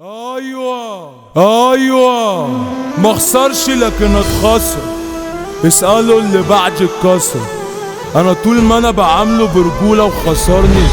ايوه ايوه ما خسرش لكن اتخسر اسألوا اللي بعد الكسر انا طول ما انا بعامله برجولة وخسرني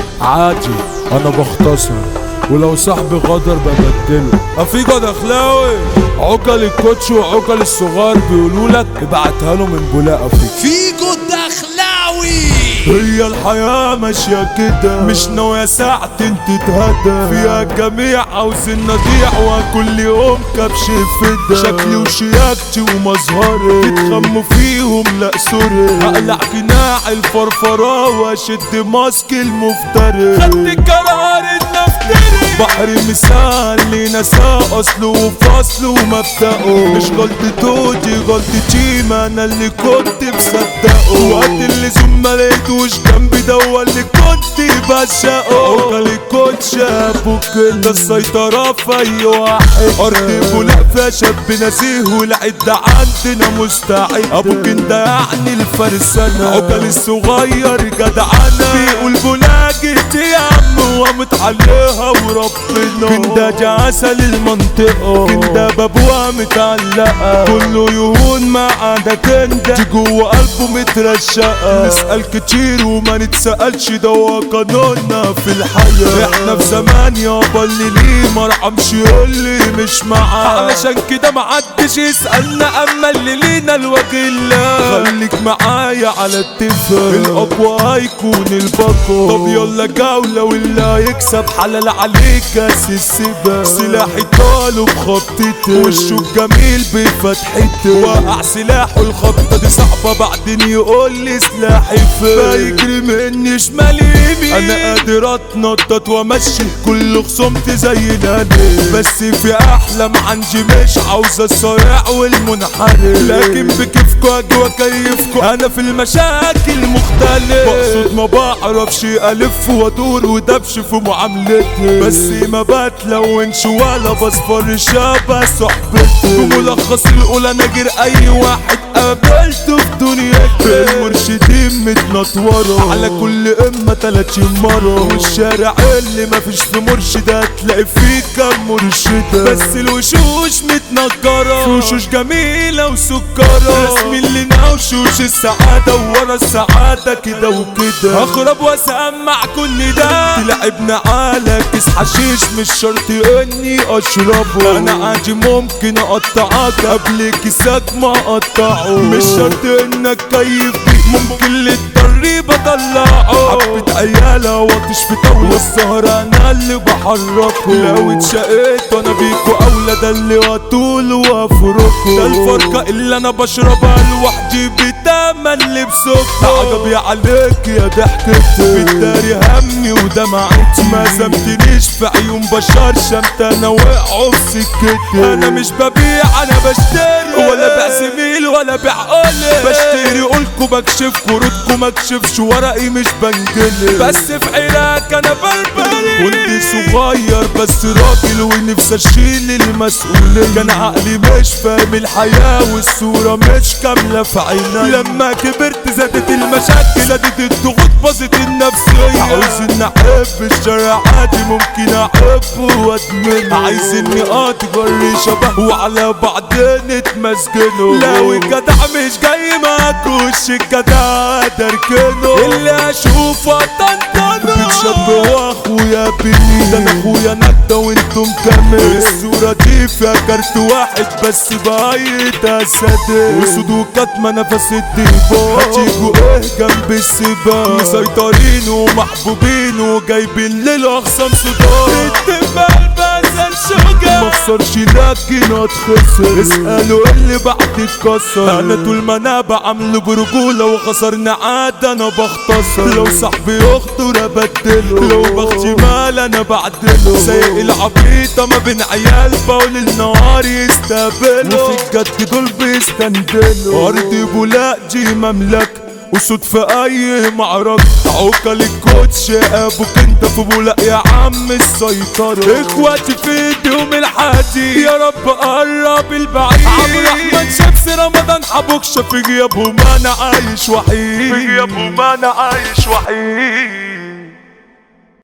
عادي انا بختصر ولو صاحبي غدر ببدله افيجو دخلاوي عقل الكوتش وعقل الصغار بيقولوا لك ابعتها له من بولاق افيجو فيجو الدخلاوي هي الحياة ماشية كده مش ناوية ساعة تتهدى فيها جميع عاوزين نضيع وكل يوم كبش فدا شكلي وشياكتي ومظهري تتخموا فيهم لا سوري هقلع جناع الفرفرة واشد ماسك المفتري خدت قرار ان افتري بحر مثال لنساء اصله وفصله ومبدأه مش غلطته دي غلطتي ما انا اللي كنت مصدقه وقت اللزوم ما لقيتوش جنبي ده هو اللي كنت بعشقه عقل كنت شافه كده السيطرة في اي واحد ارض بولاق فيها شاب نزيه والعدة عندنا مستعد ابوك انت يعني الفرسانة عقل الصغير جدعانة بيقول بولاقت يا عم وقامت عليها وربنا كندا دي عسل المنطقة كندا بابوها متعلقة كله يهون ما عدا كندا دي جوه قلبه مترشقة نسأل كتير وما نتسألش ده هو قانوننا في الحياة احنا في زمان يابا اللي ليه مرحمش يقول لي مش معاه علشان كده محدش يسألنا اما اللي لينا الوجه الله خليك معايا على التفاهم الاقوى هيكون البطل طب يلا جولة واللي هيكسب حلال عليك كاس السبا سلاحي طاله بخطته وشه الجميل بفتحته وقع سلاحه الخبطة دي صعبة بعدين يقول لي سلاحي فين بيجري مني شمال يمين انا قادر اتنطط وامشي كل خصومتي زي نادي بس في احلام عندي مش عاوز الصريع والمنحرف لكن بكيفكوا اجي واكيفكوا انا في المشاكل مختلف بقصد ما بعرفش الف وادور ودبش في معاملتي بس ما بتلونش ولا بصفر شبه صحبتي بملخص الاولى ناجر اي واحد قابلته في دنيتي المرشدين متنطورة على كل امة تلاتين مرة والشارع اللي مفيش في مرشد هتلاقي فيه كام مرشدة بس الوشوش متنجرة في وشوش جميلة وسكرة رسمي لنا وشوش السعادة ورا السعادة كده وكده اخرب واسمع كل ده تلعبنا على كيس حشيش مش شرط اني اشربه انا عادي ممكن اقطعك قبل كيسك ما اقطعه مش شرط انك كيف بيه ممكن للضريبة طلعه حبة عيالة واطش في طاولة والسهرة انا اللي بحركه لو اتشقيت وانا بيكو اولى ده اللي واطول وافركه ده الفرقة اللي انا بشربها لوحدي بتمن لبسكة عجبي عليك يا ضحكتي بتداري همي ودمعتي ما زمتنيش في عيون بشر شمت انا وقعوا في سكتي انا مش ببيع انا بشتري ولا بيع زميل ولا بيع قولي بشتري قولكوا بكشفكوا ردكوا مكشفش ورقي مش بنجلي بس في عراك انا بلبلي كنت صغير بس راجل ونفسي اشيل المسؤولية كان عقلي مش فاهم الحياة والصورة مش كاملة في عيني لما كبرت زادت المشاكل زادت الضغوط باظت النفسية عاوز اني احب الشارع عادي ممكن احبه وادمنه عايز اني اتجري شبه وعلى بعضين اتمسجنه لو الجدع مش جاي معاك وش الجدع تركنه اللي اشوفه طنطنه بتشبه واخويا بني ده انا اخويا نكده وانتم كمان الصورة دي فيها كارت واحد بس بايت اسد وسود وكتمة نفس الديبان هتيجوا ايه جنب السباق مسيطرين ومحبوبين وجايبين للاخصام صداع الدماء البزل شجاع ما خسرش لكن اتخسر اسألوا اللي بعد اتكسر انا طول ما انا بعمل برجولة وخسرنا عاد انا بختصر لو صاحبي اخته انا بدله لو بختي مال انا بعدله سايق العبيطة ما بين عيال بقول النهار يستقبله وفي الجد دول بيستندلوا ارض بولاق دي مملكة وصوت في اي معركة عوكل الكوتش ابوك انت في بولاق يا عم السيطرة اخواتي في ايديهم الحديد يا رب قرب البعيد عمرو احمد شمس رمضان حبوك شاف غيابهم انا عايش وحيد في غيابهم انا عايش وحيد